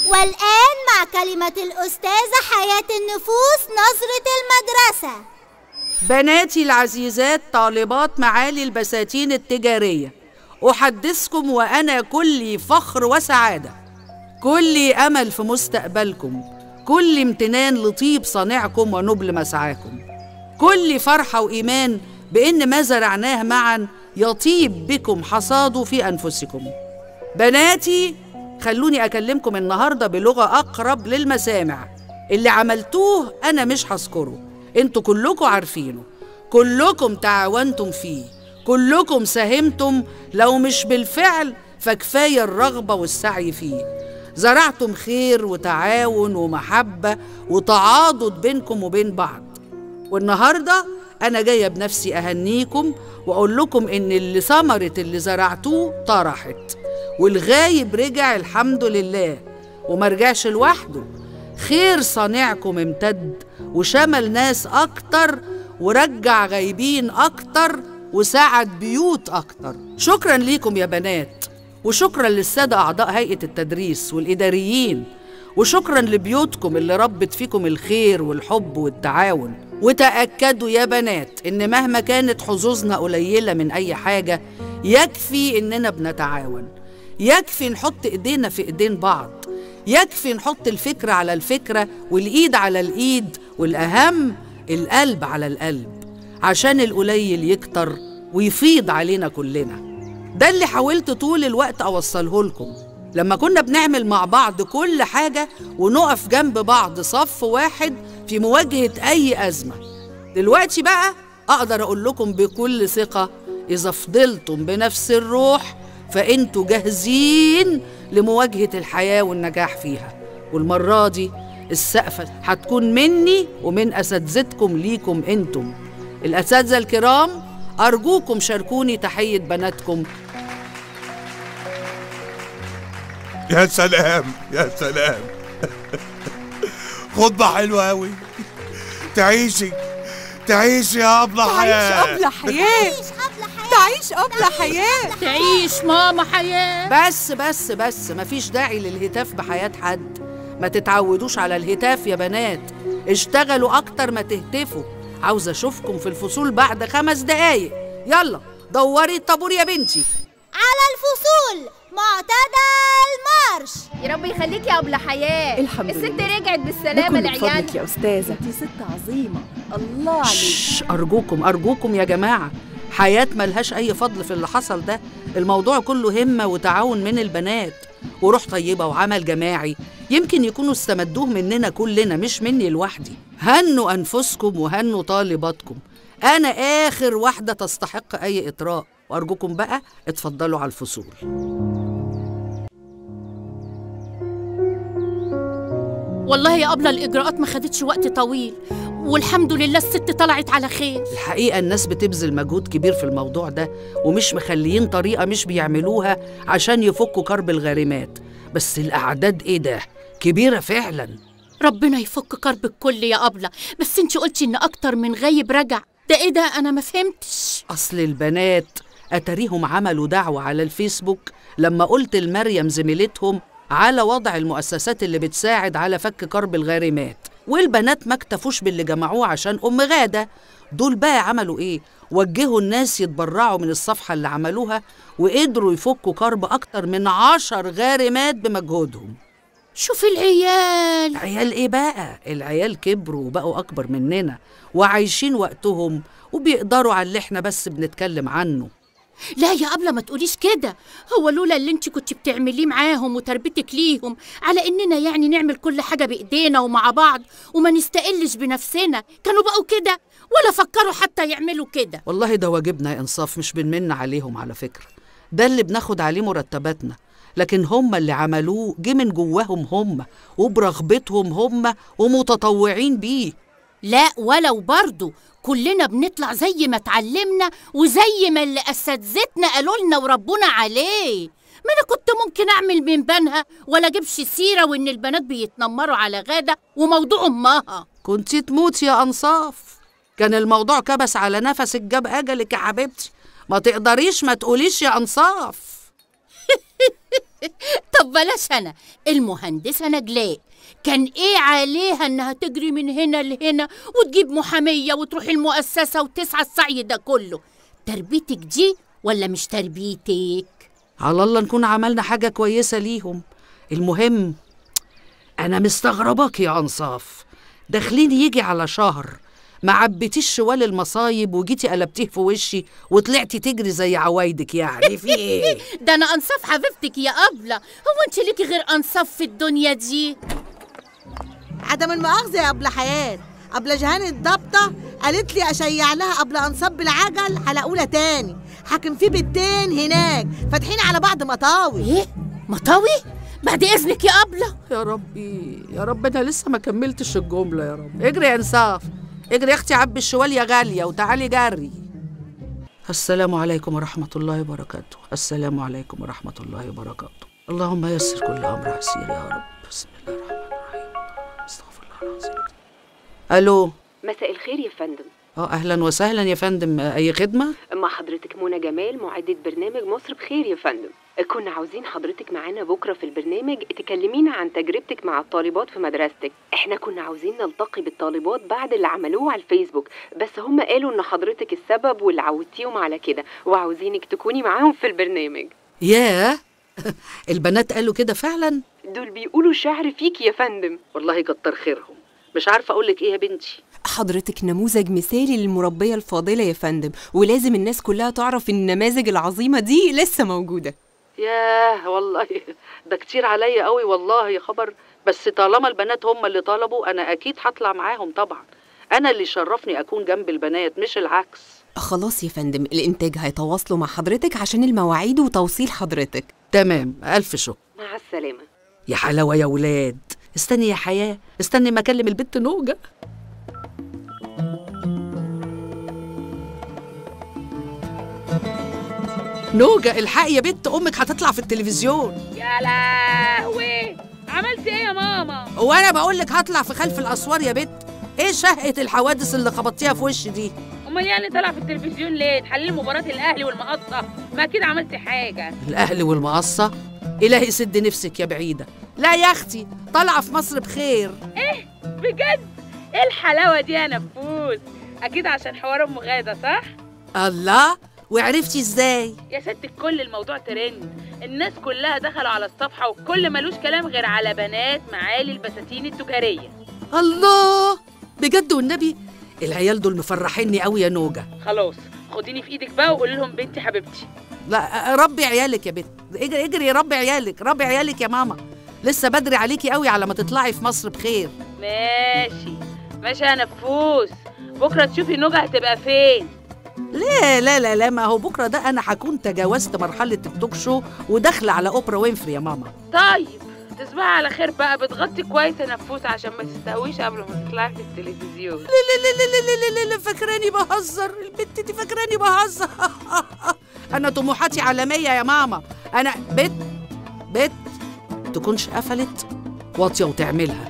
والآن مع كلمة الأستاذة حياة النفوس نظرة المدرسة بناتي العزيزات طالبات معالي البساتين التجارية أحدثكم وأنا كلي فخر وسعادة كلي أمل في مستقبلكم كل امتنان لطيب صانعكم ونبل مسعاكم كل فرحة وإيمان بإن ما زرعناه معا يطيب بكم حصاده في أنفسكم بناتي خلوني أكلمكم النهاردة بلغة أقرب للمسامع اللي عملتوه أنا مش هذكره انتوا كلكم عارفينه كلكم تعاونتم فيه كلكم ساهمتم لو مش بالفعل فكفاية الرغبة والسعي فيه زرعتم خير وتعاون ومحبة وتعاضد بينكم وبين بعض والنهاردة أنا جاية بنفسي أهنيكم وأقول لكم إن اللي ثمرة اللي زرعتوه طرحت والغايب رجع الحمد لله وما رجعش لوحده خير صانعكم امتد وشمل ناس أكتر ورجع غايبين أكتر وساعد بيوت أكتر شكرا ليكم يا بنات وشكرا للسادة أعضاء هيئة التدريس والإداريين وشكرا لبيوتكم اللي ربت فيكم الخير والحب والتعاون وتأكدوا يا بنات إن مهما كانت حظوظنا قليلة من أي حاجة يكفي إننا بنتعاون يكفي نحط إيدينا في إيدين بعض يكفي نحط الفكرة على الفكرة والإيد على الإيد والأهم القلب على القلب عشان القليل يكتر ويفيض علينا كلنا ده اللي حاولت طول الوقت أوصله لكم لما كنا بنعمل مع بعض كل حاجة ونقف جنب بعض صف واحد في مواجهة أي أزمة دلوقتي بقى أقدر أقول لكم بكل ثقة إذا فضلتم بنفس الروح فأنتوا جاهزين لمواجهة الحياة والنجاح فيها والمرة دي السقفة هتكون مني ومن أساتذتكم ليكم أنتم الأساتذة الكرام أرجوكم شاركوني تحية بناتكم يا سلام يا سلام خطبة حلوة أوي تعيشي تعيشي يا أبلة تعيش حياة أبلة حياة تعيش أبلة حياة تعيش ماما حياة بس بس بس مفيش داعي للهتاف بحياة حد ما تتعودوش على الهتاف يا بنات اشتغلوا أكتر ما تهتفوا عاوزة أشوفكم في الفصول بعد خمس دقايق يلا دوري الطابور يا بنتي على الفصول معتدل مارش يا رب يخليك يا ابله حياه الحمد الست لله. رجعت بالسلامه ده كله لعيالنا بفضلك يا أستاذة أنت ست عظيمة الله عليك شش أرجوكم أرجوكم يا جماعة حياة ملهاش أي فضل في اللي حصل ده الموضوع كله همة وتعاون من البنات وروح طيبة وعمل جماعي يمكن يكونوا استمدوه مننا كلنا مش مني لوحدي هنوا أنفسكم وهنوا طالباتكم أنا آخر واحدة تستحق أي إطراء وأرجوكم بقى اتفضلوا على الفصول والله يا أبلة الإجراءات ما خدتش وقت طويل والحمد لله الست طلعت على خير الحقيقة الناس بتبذل مجهود كبير في الموضوع ده ومش مخليين طريقة مش بيعملوها عشان يفكوا كرب الغارمات بس الأعداد إيه ده؟ كبيرة فعلا ربنا يفك كرب الكل يا أبلة بس انت قلتي إن أكتر من غايب رجع ده إيه ده أنا ما فهمتش أصل البنات أتريهم عملوا دعوة على الفيسبوك لما قلت لمريم زميلتهم على وضع المؤسسات اللي بتساعد على فك كرب الغارمات والبنات ما اكتفوش باللي جمعوه عشان أم غادة دول بقى عملوا إيه؟ وجهوا الناس يتبرعوا من الصفحة اللي عملوها وقدروا يفكوا كرب أكتر من عشر غارمات بمجهودهم شوفي العيال العيال ايه بقى العيال كبروا وبقوا اكبر مننا وعايشين وقتهم وبيقدروا على اللي احنا بس بنتكلم عنه لا يا أبلة ما تقوليش كده هو لولا اللي انت كنت بتعمليه معاهم وتربيتك ليهم على إننا يعني نعمل كل حاجة بإيدينا ومع بعض وما نستقلش بنفسنا كانوا بقوا كده ولا فكروا حتى يعملوا كده والله ده واجبنا يا انصاف مش بنمن عليهم على فكرة ده اللي بناخد عليه مرتباتنا لكن هم اللي عملوه جه من جواهم هم وبرغبتهم هم ومتطوعين بيه لا ولو برضو كلنا بنطلع زي ما اتعلمنا وزي ما اللي اساتذتنا قالوا لنا وربنا عليه ما انا كنت ممكن اعمل من بنها ولا اجيبش سيره وان البنات بيتنمروا على غاده وموضوع امها كنتي تموت يا انصاف كان الموضوع كبس على نفسك جاب اجلك يا حبيبتي ما تقدريش ما تقوليش يا انصاف طب بلاش انا المهندسه نجلاء كان ايه عليها انها تجري من هنا لهنا وتجيب محاميه وتروح المؤسسه وتسعى السعي ده كله تربيتك دي ولا مش تربيتك على الله نكون عملنا حاجة كويسة ليهم المهم أنا مستغرباك يا أنصاف داخلين يجي على شهر ما عبيتيش شوال المصايب وجيتي قلبتيه في وشي وطلعتي تجري زي عوايدك يعني في ايه ده انا انصاف حبيبتك يا ابله هو انت ليكي غير انصاف في الدنيا دي عدم المؤاخذة يا أبلة حياة أبلة جهان الضبطة قالت لي أشيع لها قبل أنصب بالعجل هلاقولها تاني حاكم في بيتين هناك فاتحين على بعض مطاوي ايه مطاوي بعد اذنك يا ابله يا ربي يا رب انا لسه ما كملتش الجمله يا رب اجري يا انصاف اجري يا اختي عبي الشوال يا غاليه وتعالي جري السلام عليكم ورحمه الله وبركاته السلام عليكم ورحمه الله وبركاته اللهم يسر كل امر عسير يا رب بسم الله الرحمن الرحيم استغفر الله العظيم الو مساء الخير يا فندم اه اهلا وسهلا يا فندم اي خدمه مع حضرتك منى جمال معدة برنامج مصر بخير يا فندم كنا عاوزين حضرتك معانا بكرة في البرنامج تكلمينا عن تجربتك مع الطالبات في مدرستك احنا كنا عاوزين نلتقي بالطالبات بعد اللي عملوه على الفيسبوك بس هم قالوا ان حضرتك السبب واللي عودتيهم على كده وعاوزينك تكوني معاهم في البرنامج ياه البنات قالوا كده فعلا دول بيقولوا شعر فيك يا فندم والله كتر خيرهم مش عارفه اقول لك ايه يا بنتي حضرتك نموذج مثالي للمربية الفاضلة يا فندم ولازم الناس كلها تعرف ان النماذج العظيمة دي لسه موجودة ياه والله ده كتير عليا قوي والله يا خبر بس طالما البنات هم اللي طلبوا انا اكيد هطلع معاهم طبعا انا اللي شرفني اكون جنب البنات مش العكس خلاص يا فندم الانتاج هيتواصلوا مع حضرتك عشان المواعيد وتوصيل حضرتك تمام الف شكر مع السلامة يا حلاوه يا ولاد استني يا حياه استني ما اكلم البت نوجه نوجه الحقي يا بت امك هتطلع في التلفزيون يا لهوي عملت ايه يا ماما وانا بقول لك هطلع في خلف الاسوار يا بت ايه شهقه الحوادث اللي خبطتيها في وشي دي امال يعني طالع في التلفزيون ليه تحلل مباراه الاهلي والمقصه ما اكيد عملت حاجه الاهلي والمقصه الهي يسد نفسك يا بعيده لا يا اختي طالعه في مصر بخير بجد ايه الحلاوه دي يا نفوس اكيد عشان حوار ام غاده صح الله وعرفتي ازاي يا ست الكل الموضوع ترند الناس كلها دخلوا على الصفحه والكل ملوش كلام غير على بنات معالي البساتين التجاريه الله بجد والنبي العيال دول مفرحيني قوي يا نوجه خلاص خديني في ايدك بقى وقولي لهم بنتي حبيبتي لا ربي عيالك يا بت اجري اجري ربي عيالك ربي عيالك يا ماما لسه بدري عليكي قوي على ما تطلعي في مصر بخير ماشي ماشي يا نفوس بكره تشوفي نوجه هتبقى فين لا لا لا لا ما هو بكره ده انا هكون تجاوزت مرحله التوك شو وداخله على اوبرا وينفري يا ماما طيب تصبحي على خير بقى بتغطي كويس يا نفوس عشان ما تستهويش قبل ما تطلعي في التلفزيون لا لا لا لا لا لا لا فاكراني بهزر البت دي فاكراني بهزر انا طموحاتي عالميه يا ماما انا بت بت تكونش قفلت واطيه وتعملها